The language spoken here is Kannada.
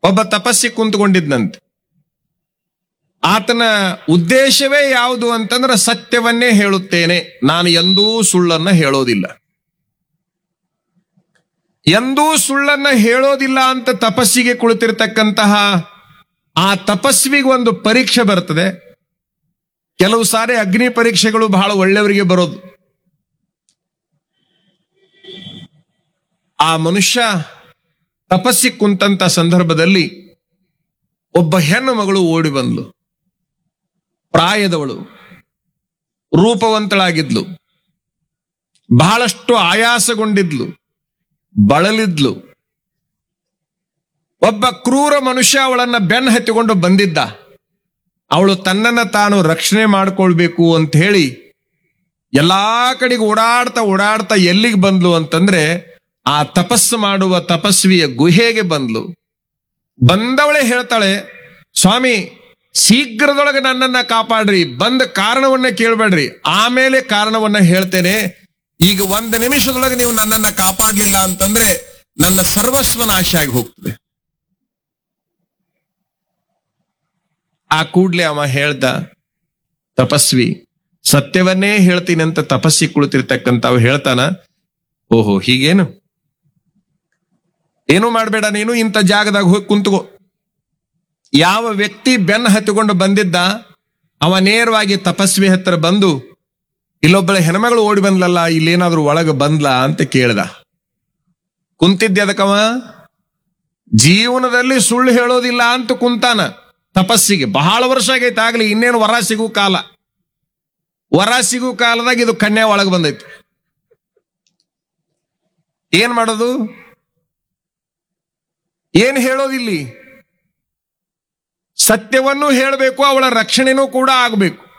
ಒಬ್ಬ ತಪಸ್ಸಿ ಕುಂತ್ಕೊಂಡಿದ್ನಂತೆ ಆತನ ಉದ್ದೇಶವೇ ಯಾವುದು ಅಂತಂದ್ರೆ ಸತ್ಯವನ್ನೇ ಹೇಳುತ್ತೇನೆ ನಾನು ಎಂದೂ ಸುಳ್ಳನ್ನ ಹೇಳೋದಿಲ್ಲ ಎಂದೂ ಸುಳ್ಳನ್ನ ಹೇಳೋದಿಲ್ಲ ಅಂತ ತಪಸ್ಸಿಗೆ ಕುಳಿತಿರ್ತಕ್ಕಂತಹ ಆ ತಪಸ್ವಿಗೆ ಒಂದು ಪರೀಕ್ಷೆ ಬರ್ತದೆ ಕೆಲವು ಸಾರಿ ಅಗ್ನಿ ಪರೀಕ್ಷೆಗಳು ಬಹಳ ಒಳ್ಳೆಯವರಿಗೆ ಬರೋದು ಆ ಮನುಷ್ಯ ತಪಸ್ಸಿ ಕುಂತಂತ ಸಂದರ್ಭದಲ್ಲಿ ಒಬ್ಬ ಹೆಣ್ಣು ಮಗಳು ಓಡಿ ಬಂದ್ಲು ಪ್ರಾಯದವಳು ರೂಪವಂತಳಾಗಿದ್ಲು ಬಹಳಷ್ಟು ಆಯಾಸಗೊಂಡಿದ್ಲು ಬಳಲಿದ್ಲು ಒಬ್ಬ ಕ್ರೂರ ಮನುಷ್ಯ ಅವಳನ್ನ ಬೆನ್ನ ಹತ್ತಿಕೊಂಡು ಬಂದಿದ್ದ ಅವಳು ತನ್ನನ್ನ ತಾನು ರಕ್ಷಣೆ ಮಾಡ್ಕೊಳ್ಬೇಕು ಅಂತ ಹೇಳಿ ಎಲ್ಲಾ ಕಡೆಗೆ ಓಡಾಡ್ತಾ ಓಡಾಡ್ತಾ ಎಲ್ಲಿಗೆ ಬಂದ್ಲು ಅಂತಂದ್ರೆ ಆ ತಪಸ್ಸು ಮಾಡುವ ತಪಸ್ವಿಯ ಗುಹೆಗೆ ಬಂದ್ಲು ಬಂದವಳೆ ಹೇಳ್ತಾಳೆ ಸ್ವಾಮಿ ಶೀಘ್ರದೊಳಗೆ ನನ್ನನ್ನ ಕಾಪಾಡ್ರಿ ಬಂದ ಕಾರಣವನ್ನ ಕೇಳ್ಬೇಡ್ರಿ ಆಮೇಲೆ ಕಾರಣವನ್ನ ಹೇಳ್ತೇನೆ ಈಗ ಒಂದು ನಿಮಿಷದೊಳಗೆ ನೀವು ನನ್ನನ್ನ ಕಾಪಾಡ್ಲಿಲ್ಲ ಅಂತಂದ್ರೆ ನನ್ನ ಸರ್ವಸ್ವ ನಾಶ ಆಗಿ ಹೋಗ್ತದೆ ಆ ಕೂಡ್ಲೆ ಅವ ಹೇಳ್ದ ತಪಸ್ವಿ ಸತ್ಯವನ್ನೇ ಹೇಳ್ತೀನಿ ಅಂತ ತಪಸ್ಸಿ ಕುಳಿತಿರ್ತಕ್ಕಂಥವ್ ಹೇಳ್ತಾನ ಓಹೋ ಹೀಗೇನು ಏನು ಮಾಡಬೇಡ ನೀನು ಇಂಥ ಜಾಗದಾಗ ಹೋಗಿ ಕುಂತ್ಕೋ ಯಾವ ವ್ಯಕ್ತಿ ಬೆನ್ನ ಹತ್ತಿಕೊಂಡು ಬಂದಿದ್ದ ಅವ ನೇರವಾಗಿ ತಪಸ್ವಿ ಹತ್ರ ಬಂದು ಇಲ್ಲೊಬ್ಬಳ ಹೆಣ್ಮಗಳು ಓಡಿ ಬಂದ್ಲಲ್ಲ ಇಲ್ಲೇನಾದ್ರೂ ಒಳಗೆ ಬಂದ್ಲ ಅಂತ ಕೇಳ್ದ ಕುಂತಿದ್ದೆ ಅದಕ್ಕವ ಜೀವನದಲ್ಲಿ ಸುಳ್ಳು ಹೇಳೋದಿಲ್ಲ ಅಂತ ಕುಂತಾನ ತಪಸ್ಸಿಗೆ ಬಹಳ ವರ್ಷ ಆಗೈತೆ ಆಗ್ಲಿ ಇನ್ನೇನು ವರ ಸಿಗು ಕಾಲ ವರ ಸಿಗು ಕಾಲದಾಗ ಇದು ಕನ್ಯಾ ಒಳಗೆ ಬಂದೈತಿ ಏನ್ ಮಾಡೋದು ಏನ್ ಹೇಳೋದಿಲ್ಲಿ ಸತ್ಯವನ್ನು ಹೇಳಬೇಕು ಅವಳ ರಕ್ಷಣೆನೂ ಕೂಡ ಆಗಬೇಕು